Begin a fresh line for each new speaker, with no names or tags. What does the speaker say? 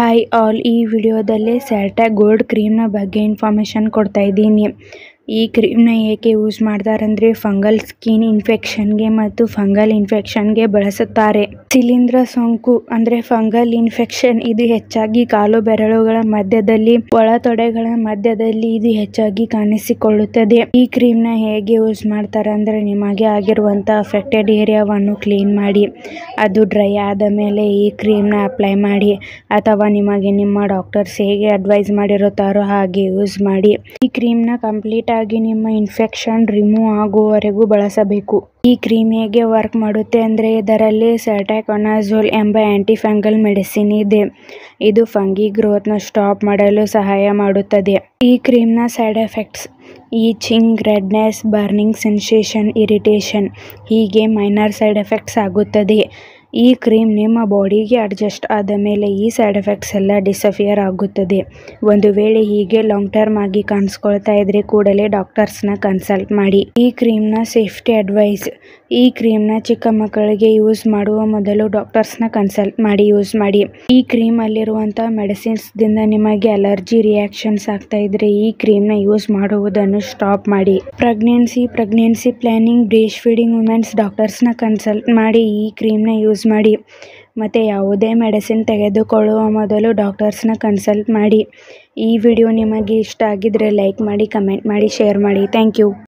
hi all ಈ ವಿಡಿಯೋದಲ್ಲಿ ಸ್ಯಾಲ್ಟಾ gold ಕ್ರೀಮ್ನ ಬಗ್ಗೆ ಇನ್ಫಾರ್ಮೇಷನ್ ಕೊಡ್ತಾ ಇದ್ದೀನಿ ಈ ಕ್ರೀಮ್ನ ಏಕೆ ಯೂಸ್ ಮಾಡ್ತಾರಂದ್ರೆ ಫಂಗಲ್ ಸ್ಕಿನ್ ಇನ್ಫೆಕ್ಷನ್ಗೆ ಮತ್ತು ಫಂಗಲ್ ಇನ್ಫೆಕ್ಷನ್ಗೆ ಬಳಸುತ್ತಾರೆ ಶಿಲೀಂಧ್ರ ಸೋಂಕು ಅಂದ್ರೆ ಫಂಗಲ್ ಇನ್ಫೆಕ್ಷನ್ ಇದು ಹೆಚ್ಚಾಗಿ ಕಾಲು ಬೆರಳುಗಳ ಮಧ್ಯದಲ್ಲಿ ಒಳ ತೊಡೆಗಳ ಮಧ್ಯದಲ್ಲಿ ಇದು ಹೆಚ್ಚಾಗಿ ಕಾಣಿಸಿಕೊಳ್ಳುತ್ತದೆ ಈ ಕ್ರೀಮ್ನ ಹೇಗೆ ಯೂಸ್ ಮಾಡ್ತಾರೆ ಅಂದ್ರೆ ನಿಮಗೆ ಆಗಿರುವಂತ ಅಫೆಕ್ಟೆಡ್ ಏರಿಯಾವನ್ನು ಕ್ಲೀನ್ ಮಾಡಿ ಅದು ಡ್ರೈ ಆದ ಮೇಲೆ ಈ ಕ್ರೀಮ್ನ ಅಪ್ಲೈ ಮಾಡಿ ಅಥವಾ ನಿಮಗೆ ನಿಮ್ಮ ಡಾಕ್ಟರ್ಸ್ ಹೇಗೆ ಅಡ್ವೈಸ್ ಮಾಡಿರುತ್ತಾರೋ ಹಾಗೆ ಯೂಸ್ ಮಾಡಿ ಈ ಕ್ರೀಮ್ನ ಕಂಪ್ಲೀಟ್ ಆಗಿ ನಿಮ್ಮ ಇನ್ಫೆಕ್ಷನ್ ರಿಮೂವ್ ಆಗುವವರೆಗೂ ಬಳಸಬೇಕು ಈ ಕ್ರೀಮ್ ಹೇಗೆ ವರ್ಕ್ ಮಾಡುತ್ತೆ ಅಂದರೆ ಇದರಲ್ಲಿ ಸೆಟಾಕೊನಾಜೋಲ್ ಎಂಬ ಆಂಟಿ ಫಂಗಲ್ ಮೆಡಿಸಿನ್ ಇದೆ ಇದು ಫಂಗಿ ಗ್ರೋತ್ನ ಸ್ಟಾಪ್ ಮಾಡಲು ಸಹಾಯ ಮಾಡುತ್ತದೆ ಈ ಕ್ರೀಮ್ನ side effects itching redness burning sensation irritation ಹೀಗೆ ಮೈನರ್ ಸೈಡ್ ಎಫೆಕ್ಟ್ಸ್ ಆಗುತ್ತದೆ ಈ ಕ್ರೀಮ್ ನಿಮ್ಮ ಬಾಡಿಗೆ ಅಡ್ಜಸ್ಟ್ ಆದ ಮೇಲೆ ಈ ಸೈಡ್ ಎಫೆಕ್ಟ್ಸ್ ಎಲ್ಲ ಡಿಸಫಿಯರ್ ಆಗುತ್ತದೆ ಒಂದು ವೇಳೆ ಹೀಗೆ ಲಾಂಗ್ ಟರ್ಮ್ ಆಗಿ ಕಾಣಿಸ್ಕೊಳ್ತಾ ಇದ್ರೆ ಕೂಡಲೇ ಡಾಕ್ಟರ್ಸ್ನ ಕನ್ಸಲ್ಟ್ ಮಾಡಿ ಈ ಕ್ರೀಮ್ನ ಸೇಫ್ಟಿ ಅಡ್ವೈಸ್ ಈ ಕ್ರೀಮ್ನ ಚಿಕ್ಕ ಮಕ್ಕಳಿಗೆ ಯೂಸ್ ಮಾಡುವ ಮೊದಲು ಡಾಕ್ಟರ್ಸ್ನ ಕನ್ಸಲ್ಟ್ ಮಾಡಿ ಯೂಸ್ ಮಾಡಿ ಈ ಕ್ರೀಮ್ ಅಲ್ಲಿರುವಂಥ ಮೆಡಿಸಿನ್ಸ್ದಿಂದ ನಿಮಗೆ ಅಲರ್ಜಿ ರಿಯಾಕ್ಷನ್ಸ್ ಆಗ್ತಾ ಇದ್ರೆ ಈ ಕ್ರೀಮ್ನ ಯೂಸ್ ಮಾಡುವುದನ್ನು ಸ್ಟಾಪ್ ಮಾಡಿ pregnancy pregnancy planning breast feeding women's ಡಾಕ್ಟರ್ಸ್ನ ಕನ್ಸಲ್ಟ್ ಮಾಡಿ ಈ ಕ್ರೀಮ್ನ ಯೂಸ್ ಮಾಡಿ ಮತ್ತು ಯಾವುದೇ ಮೆಡಿಸಿನ್ ತೆಗೆದುಕೊಳ್ಳುವ ಮೊದಲು ಡಾಕ್ಟರ್ಸ್ನ ಕನ್ಸಲ್ಟ್ ಮಾಡಿ ಈ ವಿಡಿಯೋ ನಿಮಗೆ ಇಷ್ಟ ಆಗಿದ್ರೆ ಲೈಕ್ ಮಾಡಿ ಕಮೆಂಟ್ ಮಾಡಿ ಶೇರ್ ಮಾಡಿ ಥ್ಯಾಂಕ್ ಯು